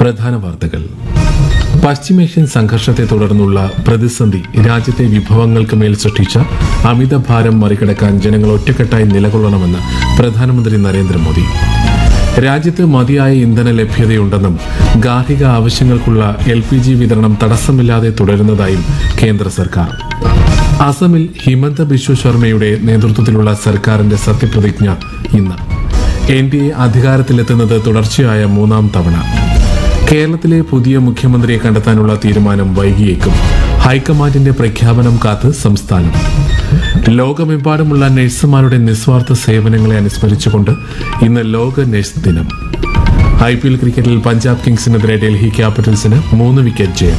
പ്രധാന വാർത്തകൾ പശ്ചിമേഷ്യൻ സംഘർഷത്തെ തുടർന്നുള്ള പ്രതിസന്ധി രാജ്യത്തെ വിഭവങ്ങൾക്ക് മേൽ സൃഷ്ടിച്ച അമിതഭാരം മറികടക്കാൻ ജനങ്ങൾ ഒറ്റക്കെട്ടായി നിലകൊള്ളണമെന്ന് പ്രധാനമന്ത്രി നരേന്ദ്രമോദി രാജ്യത്ത് മതിയായ ഇന്ധന ലഭ്യതയുണ്ടെന്നും ഗാർഹിക ആവശ്യങ്ങൾക്കുള്ള എൽ പി ജി വിതരണം തടസ്സമില്ലാതെ തുടരുന്നതായും കേന്ദ്ര സർക്കാർ അസമിൽ ഹിമന്ത ബിശ്വ ശർമ്മയുടെ നേതൃത്വത്തിലുള്ള സർക്കാരിന്റെ സത്യപ്രതിജ്ഞ ഇന്ന് എൻ ഡി എ അധികാരത്തിലെത്തുന്നത് തുടർച്ചയായ മൂന്നാം തവണ കേരളത്തിലെ പുതിയ മുഖ്യമന്ത്രിയെ കണ്ടെത്താനുള്ള തീരുമാനം വൈകിയേക്കും ഹൈക്കമാൻഡിന്റെ പ്രഖ്യാപനം കാത്ത് സംസ്ഥാനം ലോകമെമ്പാടുമുള്ള നഴ്സുമാരുടെ നിസ്വാർത്ഥ സേവനങ്ങളെ അനുസ്മരിച്ചുകൊണ്ട് ഇന്ന് ലോക നഴ്സ് ദിനം ഐ പി എൽ ക്രിക്കറ്റിൽ പഞ്ചാബ് കിങ്സിനെതിരെ ഡൽഹി ക്യാപിറ്റൽസിന് മൂന്ന് വിക്കറ്റ് ജയം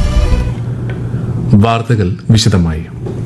വാർത്തകൾ വിശദമായി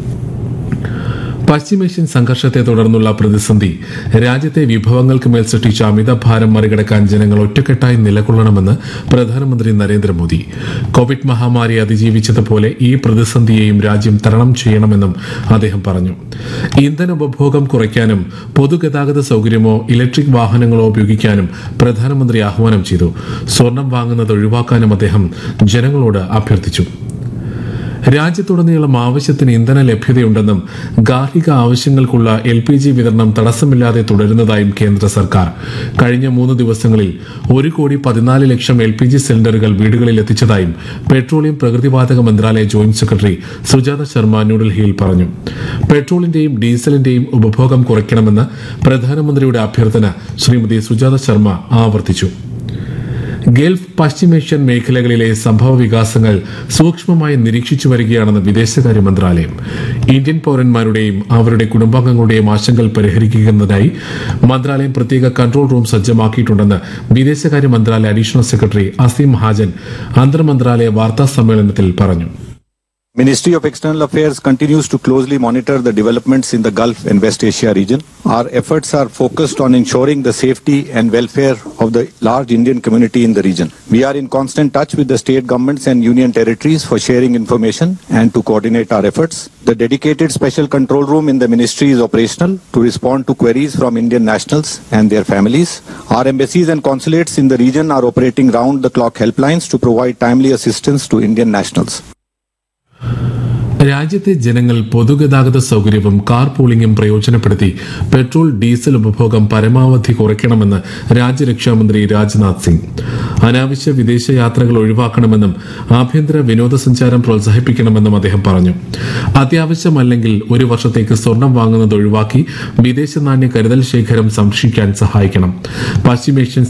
പശ്ചിമേഷ്യൻ സംഘർഷത്തെ തുടർന്നുള്ള പ്രതിസന്ധി രാജ്യത്തെ വിഭവങ്ങൾക്ക് മേൽ സൃഷ്ടിച്ച അമിതഭാരം മറികടക്കാൻ ജനങ്ങൾ ഒറ്റക്കെട്ടായി നിലകൊള്ളണമെന്ന് പ്രധാനമന്ത്രി നരേന്ദ്രമോദി കോവിഡ് മഹാമാരി അതിജീവിച്ചതുപോലെ ഈ പ്രതിസന്ധിയെയും രാജ്യം തരണം ചെയ്യണമെന്നും അദ്ദേഹം പറഞ്ഞു ഇന്ധന ഉപഭോഗം കുറയ്ക്കാനും പൊതുഗതാഗത സൗകര്യമോ ഇലക്ട്രിക് വാഹനങ്ങളോ ഉപയോഗിക്കാനും പ്രധാനമന്ത്രി ആഹ്വാനം ചെയ്തു സ്വർണം വാങ്ങുന്നത് ഒഴിവാക്കാനും അദ്ദേഹം ജനങ്ങളോട് അഭ്യർത്ഥിച്ചു രാജ്യത്തുടനീളം ആവശ്യത്തിന് ഇന്ധന ലഭ്യതയുണ്ടെന്നും ഗാർഹിക ആവശ്യങ്ങൾക്കുള്ള എൽ പി ജി വിതരണം തടസ്സമില്ലാതെ തുടരുന്നതായും കേന്ദ്ര സർക്കാർ കഴിഞ്ഞ മൂന്ന് ദിവസങ്ങളിൽ ഒരു കോടി പതിനാല് ലക്ഷം എൽ പി ജി സിലിണ്ടറുകൾ വീടുകളിൽ എത്തിച്ചതായും പെട്രോളിയം പ്രകൃതിവാതക മന്ത്രാലയ ജോയിന്റ് സെക്രട്ടറി സുജാത ശർമ്മ ന്യൂഡൽഹിയിൽ പറഞ്ഞു പെട്രോളിന്റെയും ഡീസലിന്റെയും ഉപഭോഗം കുറയ്ക്കണമെന്ന് പ്രധാനമന്ത്രിയുടെ അഭ്യർത്ഥന ശ്രീമതി സുജാത ശർമ്മ ആവർത്തിച്ചു ഗൾഫ് പശ്ചിമേഷ്യൻ മേഖലകളിലെ സംഭവ വികാസങ്ങൾ സൂക്ഷ്മമായി നിരീക്ഷിച്ചു വരികയാണെന്ന് വിദേശകാര്യ മന്ത്രാലയം ഇന്ത്യൻ പൌരന്മാരുടെയും അവരുടെ കുടുംബാംഗങ്ങളുടെയും ആശങ്കകൾ പരിഹരിക്കുന്നതിനായി മന്ത്രാലയം പ്രത്യേക കൺട്രോൾ റൂം സജ്ജമാക്കിയിട്ടുണ്ടെന്ന് വിദേശകാര്യ മന്ത്രാലയ അഡീഷണൽ സെക്രട്ടറി അസീം ഹാജൻ അന്തർ മന്ത്രാലയ വാർത്താ സമ്മേളനത്തിൽ പറഞ്ഞു Ministry of External Affairs continues to closely monitor the developments in the Gulf and West Asia region. Our efforts are focused on ensuring the safety and welfare of the large Indian community in the region. We are in constant touch with the state governments and union territories for sharing information and to coordinate our efforts. The dedicated special control room in the ministry is operational to respond to queries from Indian nationals and their families. Our embassies and consulates in the region are operating round the clock helplines to provide timely assistance to Indian nationals. രാജ്യത്തെ ജനങ്ങൾ പൊതുഗതാഗത സൗകര്യവും car പൂളിംഗും പ്രയോജനപ്പെടുത്തി petrol diesel ഉപഭോഗം പരമാവധി കുറയ്ക്കണമെന്ന് രാജ്യരക്ഷാമന്ത്രി രാജ്നാഥ് സിംഗ് അനാവശ്യ വിദേശ യാത്രകൾ ഒഴിവാക്കണമെന്നും ആഭ്യന്തര വിനോദസഞ്ചാരം പ്രോത്സാഹിപ്പിക്കണമെന്നും അദ്ദേഹം പറഞ്ഞു അത്യാവശ്യമല്ലെങ്കിൽ ഒരു വർഷത്തേക്ക് സ്വർണം വാങ്ങുന്നത് ഒഴിവാക്കി വിദേശ നാണ്യ കരുതൽ ശേഖരം സംരക്ഷിക്കാൻ സഹായിക്കണം പശ്ചിമേഷ്യൻ